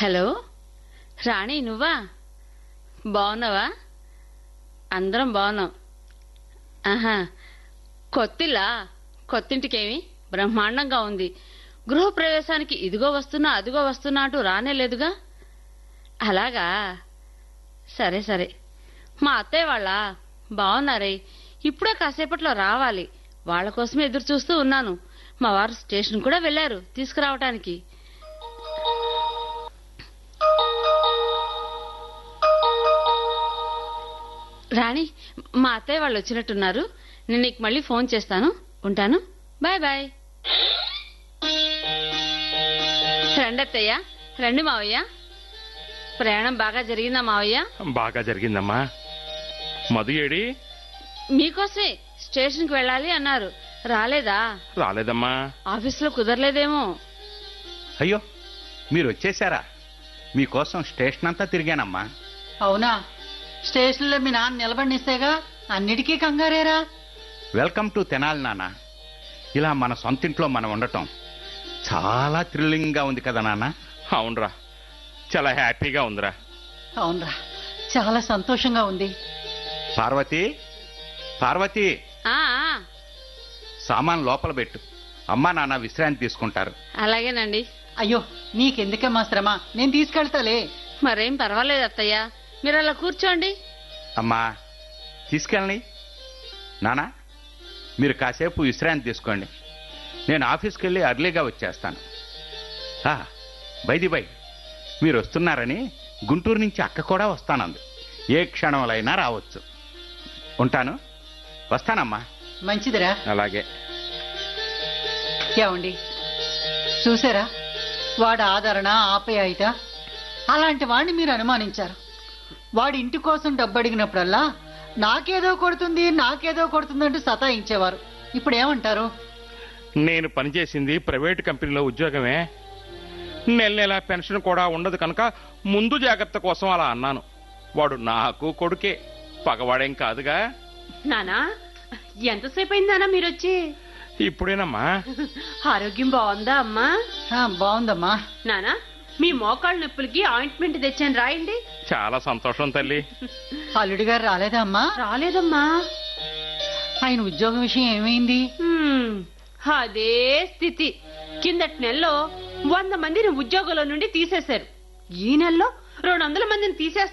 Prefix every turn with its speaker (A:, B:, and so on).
A: hello రాణి నువ్వా బాగున్నావా అందరం బాగున్నాం ఆహా కొత్తిల్లా కొత్తింటికేమి బ్రహ్మాండంగా ఉంది గృహప్రవేశానికి ఇదిగో వస్తున్నా అదిగో వస్తున్నా అంటూ రానేలేదుగా అలాగా సరే సరే మా అత్తయ్య వాళ్ళ బాగున్నారే ఇప్పుడే కాసేపట్లో రావాలి వాళ్ళ కోసమే ఎదురు చూస్తూ ఉన్నాను మా వారు స్టేషన్ కూడా వెళ్లారు తీసుకురావటానికి రాణి మా అత్తయ్య వాళ్ళు వచ్చినట్టున్నారు నేను నీకు మళ్ళీ ఫోన్ చేస్తాను ఉంటాను బాయ్ బాయ్ రండి అత్తయ్య రండి మావయ్య ప్రయాణం బాగా జరిగిందా మావయ్య
B: బాగా జరిగిందమ్మా మధు ఏడి
A: మీకోసమే స్టేషన్కి వెళ్ళాలి అన్నారు రాలేదా
B: రాలేదమ్మా
A: ఆఫీసులో కుదరలేదేమో
C: అయ్యో మీరు వచ్చేసారా మీకోసం స్టేషన్ అంతా తిరిగానమ్మా
D: అవునా స్టేషన్లో మీ నాన్న నిలబడినిస్తేగా అన్నిటికీ కంగారేరా
C: వెల్కమ్ టు తెనాలి నాన్న ఇలా మన సొంతింట్లో మనం ఉండటం చాలా థ్రిల్లింగ్గా ఉంది కదా నాన్న
B: అవునరా చాలా హ్యాపీగా ఉందిరా
D: అవునరా చాలా సంతోషంగా ఉంది
C: పార్వతి పార్వతి
A: ఆ ఆ,
C: సామాన్ లోపల పెట్టు అమ్మా నాన్న విశ్రాంతి తీసుకుంటారు
A: అలాగేనండి
D: అయ్యో నీకెందుకమ్మా శ్రమ నేను తీసుకెళ్తాలే
A: మరేం పర్వాలేదు అత్తయ్య మీరు అలా కూర్చోండి
C: అమ్మా తీసుకెళ్ళని నానా మీరు కాసేపు విశ్రాంతి తీసుకోండి నేను ఆఫీస్కి వెళ్ళి అర్లీగా వచ్చేస్తాను ఆ, బైది బై మీరు వస్తున్నారని గుంటూరు నుంచి అక్క కూడా వస్తానంది ఏ క్షణంలో రావచ్చు ఉంటాను వస్తానమ్మా
D: మంచిదిరా
B: అలాగే
D: ఏమండి చూసారా వాడి ఆదరణ ఆప్యాయత అలాంటి వాడిని మీరు అనుమానించారు వాడి ఇంటి కోసం డబ్బు అడిగినప్పుడల్లా నాకేదో కొడుతుంది నాకేదో కొడుతుంది అంటూ సతాయించేవారు ఇప్పుడు ఏమంటారు
B: నేను పనిచేసింది ప్రైవేట్ కంపెనీలో ఉద్యోగమే నెల నెల పెన్షన్ కూడా ఉండదు కనుక ముందు జాగ్రత్త కోసం అలా అన్నాను వాడు నాకు కొడుకే పగవాడేం కాదుగా
E: నానా ఎంతసేపు అయిందానా మీరొచ్చి
B: ఇప్పుడేనమ్మా
E: ఆరోగ్యం బాగుందా అమ్మా
D: ఆ, బాగుందమ్మా
E: నానా మీ మోకాళ్ళ నొప్పులకి ఆయింట్మెంట్ తెచ్చాను రాయండి
B: చాలా సంతోషం తల్లి
D: అల్లుడి గారు రాలేదా అమ్మా
E: రాలేదమ్మా
D: ఆయన ఉద్యోగం విషయం ఏమైంది
E: హ్మ్, అదే స్థితి కిందటి నెలలో వంద మందిని ఉద్యోగంలో నుండి తీసేశారు ఈ నెలలో రెండు వందల మందిని తీసేస్తారు